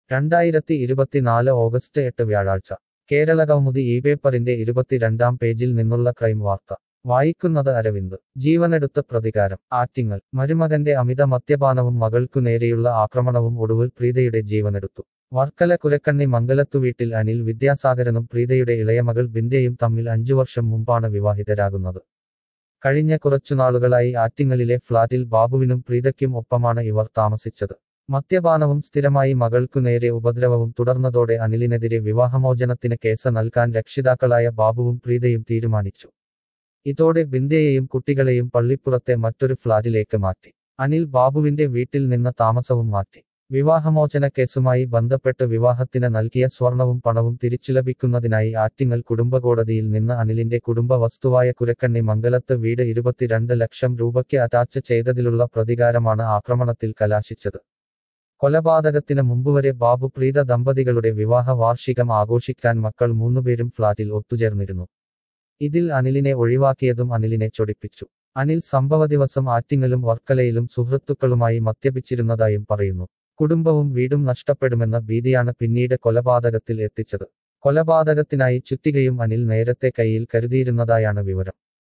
രണ്ടായിരത്തി ഇരുപത്തിനാല് ഓഗസ്റ്റ് എട്ട് വ്യാഴാഴ്ച കേരള കൗമുദി ഈ പേപ്പറിന്റെ ഇരുപത്തിരണ്ടാം പേജിൽ നിന്നുള്ള ക്രൈം വാർത്ത വായിക്കുന്നത് അരവിന്ദ് ജീവനെടുത്ത പ്രതികാരം ആറ്റിങ്ങൽ മരുമകന്റെ അമിത മദ്യപാനവും മകൾക്കു നേരെയുള്ള ആക്രമണവും ഒടുവിൽ പ്രീതയുടെ ജീവനെടുത്തു വർക്കല കുരക്കണ്ണി മംഗലത്തു വീട്ടിൽ അനിൽ വിദ്യാസാഗരനും പ്രീതയുടെ ഇളയമകൾ ബിന്ദയും തമ്മിൽ അഞ്ചു വർഷം മുമ്പാണ് വിവാഹിതരാകുന്നത് കഴിഞ്ഞ കുറച്ചുനാളുകളായി ആറ്റിങ്ങലിലെ ഫ്ളാറ്റിൽ ബാബുവിനും പ്രീതയ്ക്കും ഒപ്പമാണ് ഇവർ താമസിച്ചത് മദ്യപാനവും സ്ഥിരമായി മകൾക്കു നേരെ ഉപദ്രവവും തുടർന്നതോടെ അനിലിനെതിരെ വിവാഹമോചനത്തിന് കേസ് നൽകാൻ രക്ഷിതാക്കളായ ബാബുവും പ്രീതയും തീരുമാനിച്ചു ഇതോടെ ബിന്ദയെയും കുട്ടികളെയും പള്ളിപ്പുറത്തെ മറ്റൊരു ഫ്ളാറ്റിലേക്ക് മാറ്റി അനിൽ ബാബുവിന്റെ വീട്ടിൽ നിന്ന് താമസവും മാറ്റി വിവാഹമോചന കേസുമായി ബന്ധപ്പെട്ട് വിവാഹത്തിന് നൽകിയ സ്വർണവും പണവും തിരിച്ചു ലഭിക്കുന്നതിനായി ആറ്റിങ്ങൽ കുടുംബകോടതിയിൽ നിന്ന് അനിലിന്റെ കുടുംബ വസ്തുവായ കുരക്കണ്ണി മംഗലത്ത് വീട് ഇരുപത്തിരണ്ട് ലക്ഷം രൂപയ്ക്ക് അറ്റാച്ച് ചെയ്തതിലുള്ള പ്രതികാരമാണ് ആക്രമണത്തിൽ കലാശിച്ചത് കൊലപാതകത്തിന് മുമ്പുവരെ ബാബു പ്രീത ദമ്പതികളുടെ വിവാഹ വാർഷികം ആഘോഷിക്കാൻ മക്കൾ മൂന്നുപേരും ഫ്ളാറ്റിൽ ഒത്തുചേർന്നിരുന്നു ഇതിൽ അനിലിനെ ഒഴിവാക്കിയതും അനിലിനെ ചൊടിപ്പിച്ചു അനിൽ സംഭവ ദിവസം ആറ്റിങ്ങലും വർക്കലയിലും സുഹൃത്തുക്കളുമായി മദ്യപിച്ചിരുന്നതായും പറയുന്നു കുടുംബവും വീടും നഷ്ടപ്പെടുമെന്ന ഭീതിയാണ് പിന്നീട് കൊലപാതകത്തിൽ എത്തിച്ചത് കൊലപാതകത്തിനായി ചുറ്റികയും അനിൽ നേരത്തെ കയ്യിൽ കരുതിയിരുന്നതായാണ് വിവരം